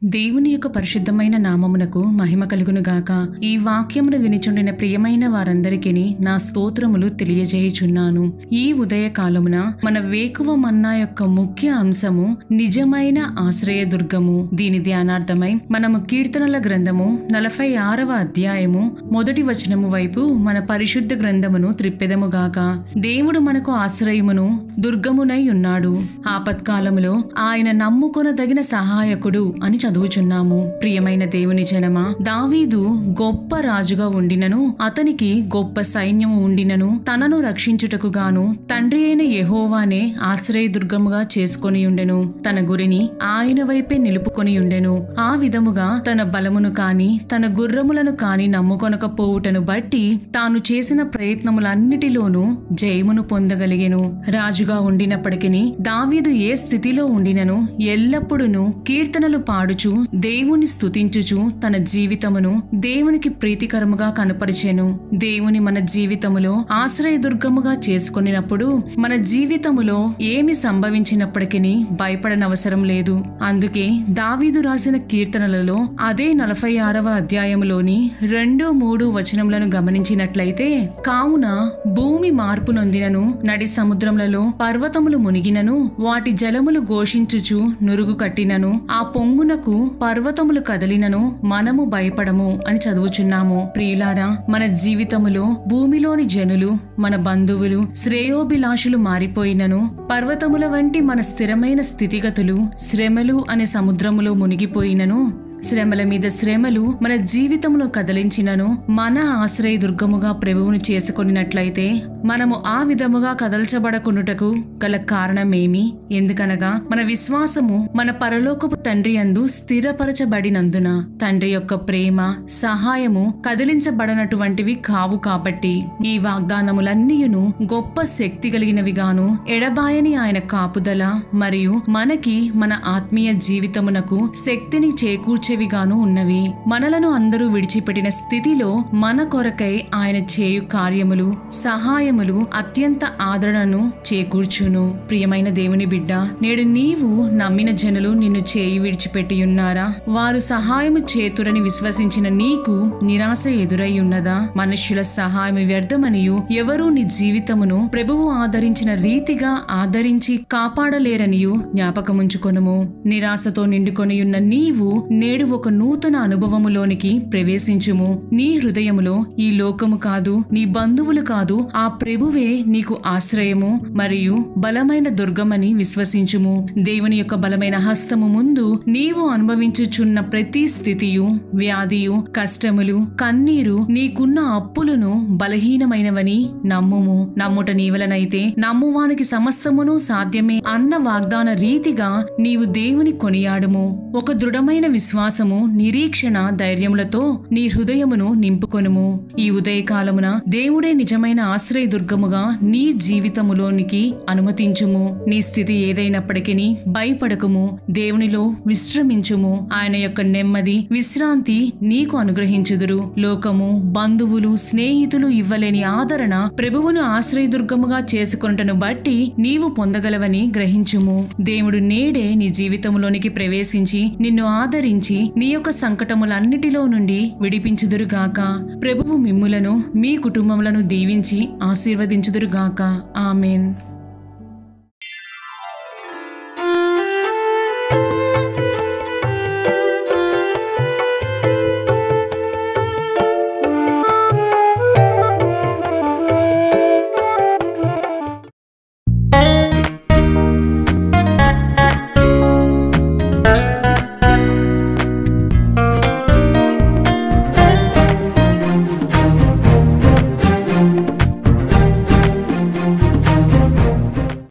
దేవుని యొక్క పరిశుద్ధమైన నామమునకు మహిమ కలుగును గాక ఈ వాక్యమును వినిచుండిన ప్రియమైన వారందరికీ నా స్తోత్రములు తెలియజేయుచున్నాను ఈ ఉదయ కాలమున మన వేకువ మన్నా యొక్క ముఖ్య అంశము నిజమైన ఆశ్రయ దుర్గము దీని ధ్యానార్థమై మనము కీర్తనల గ్రంథము నలభై ఆరవ అధ్యాయము మొదటి వచనము వైపు మన పరిశుద్ధ గ్రంథమును త్రిప్పెదముగాక దేవుడు మనకు ఆశ్రయమును దుర్గమునై ఉన్నాడు ఆపత్కాలములో ఆయన నమ్ముకొనదగిన సహాయకుడు అని చదువుచున్నాము ప్రియమైన దేవుని జనమా దావీదు గొప్ప రాజుగా ఉండినను అతనికి గొప్ప సైన్యము ఉండినను తనను రక్షించుటకు గాను తండ్రి అయిన యెహోవానే ఆశ్రయదుర్గముగా చేసుకొని ఉండెను తన గురిని ఆయన వైపే నిలుపుకొని ఉండెను ఆ విధముగా తన బలమును కాని తన గుర్రములను కాని నమ్ముకొనకపోవుటను బట్టి తాను చేసిన ప్రయత్నములన్నిటిలోనూ జయమును పొందగలిగెను రాజుగా ఉండినప్పటికీ దావీదు ఏ స్థితిలో ఉండినను ఎల్లప్పుడూ కీర్తనలు పాడుచు దేవుని స్తుతించుచు తన జీవితమును దేవునికి ప్రీతికరముగా కనపరిచెను దేవుని మన జీవితములో ఆశ్రయదుర్గముగా చేసుకొనినప్పుడు మన జీవితములో ఏమి సంభవించినప్పటికీ భయపడనవసరం లేదు అందుకే దావీదు రాసిన కీర్తనలలో అదే నలభై ఆరవ అధ్యాయములోని రెండు మూడు వచనములను గమనించినట్లయితే కావున భూమి మార్పు నొందినను నడి సముద్రములలో పర్వతములు మునిగినను వాటి జలములు ఘోషించుచు నురుగు కట్టినను ఆ పొంగునకు పర్వతములు కదలినను మనము భయపడము అని చదువుచున్నాము ప్రియులారా మన జీవితములో భూమిలోని జనులు మన బంధువులు శ్రేయోభిలాషులు మారిపోయినను పర్వతముల వంటి మన స్థిరమైన స్థితిగతులు శ్రమలు అనే సముద్రములో మునిగిపోయినను శ్రమల మీద శ్రమలు మన జీవితంలో కదిలించినను మన ఆశ్రయ దుర్గముగా ప్రభువును చేసుకొనినట్లయితే మనము ఆ విధముగా కదల్చబడకునుటకు గల కారణమేమి ఎందుకనగా మన విశ్వాసము మన పరలోకపు తండ్రి అందు స్థిరపరచబడినందున తండ్రి యొక్క ప్రేమ సహాయము కదిలించబడనటువంటివి కావు కాబట్టి ఈ వాగ్దానములన్నీయును గొప్ప శక్తి కలిగినవిగాను ఎడబాయని ఆయన కాపుదల మరియు మనకి మన ఆత్మీయ జీవితమునకు శక్తిని చేకూర్చేవిగాను ఉన్నవి మనలను అందరూ విడిచిపెట్టిన స్థితిలో మన కొరకై ఆయన చేయు కార్యములు సహాయములు అత్యంత ఆదరణను చేకూర్చును ప్రియమైన దేవుని బిడ్డ నేడు నీవు నమ్మిన జనులు నిన్ను చేయి విడిచిపెట్టి ఉన్నారా వారు సహాయము చేతురని విశ్వసించిన నీకు నిరాశ ఎదురై ఉన్నదా మనుష్యుల సహాయం వ్యర్థమనియు ఎవరూ నీ జీవితమును ప్రభువు ఆదరించిన రీతిగా ఆదరించి కాపాడలేరనియు జ్ఞాపకముంచుకొనుము నిరాశతో నిండుకొని ఉన్న నీవు నేడు ఒక నూతన అనుభవములోనికి ప్రవేశించుము నీ హృదయములో ఈ లోకము కాదు నీ బంధువులు కాదు ఆ ప్రభువే నీకు ఆశ్రయము మరియు బలమైన దుర్గమని విశ్వసించుము దేవుని యొక్క బలమైన హస్తము ముందు నీవు అనుభవించుచున్న ప్రతి స్థితియు వ్యాధియు కష్టములు కన్నీరు నీకున్న అప్పులను బలహీనమైనవని నమ్ముము నమ్ముట నీవలనైతే నమ్మువానికి సమస్తమును సాధ్యమే అన్న వాగ్దాన రీతిగా నీవు దేవుని కొనియాడుము ఒక దృఢమైన విశ్వాసము నిరీక్షణ ధైర్యములతో నీ హృదయమును నింపుకొనుము ఈ ఉదయకాలమున దేవుడే నిజమైన ఆశ్రయ దుర్గముగా నీ జీవితములోనికి అనుమతించుము నీ స్థితి ఏదైనప్పటికీ భయపడకుము దేవునిలో విశ్రమించుము ఆయన యొక్క నెమ్మది విశ్రాంతి నీకు అనుగ్రహించుదురు లోకము బంధువులు స్నేహితులు ఇవ్వలేని ఆదరణ ప్రభువును ఆశ్రయదుర్గముగా చేసుకొనుటను బట్టి నీవు పొందగలవని గ్రహించుము దేవుడు నేడే నీ జీవితంలోనికి ప్రవేశించి నిన్ను ఆదరించి నీ యొక్క సంకటములన్నిటిలో నుండి విడిపించుదురుగాక ప్రభువు మిమ్ములను మీ కుటుంబములను దీవించి ఆశీర్వదించుదురుగాక ఆమెన్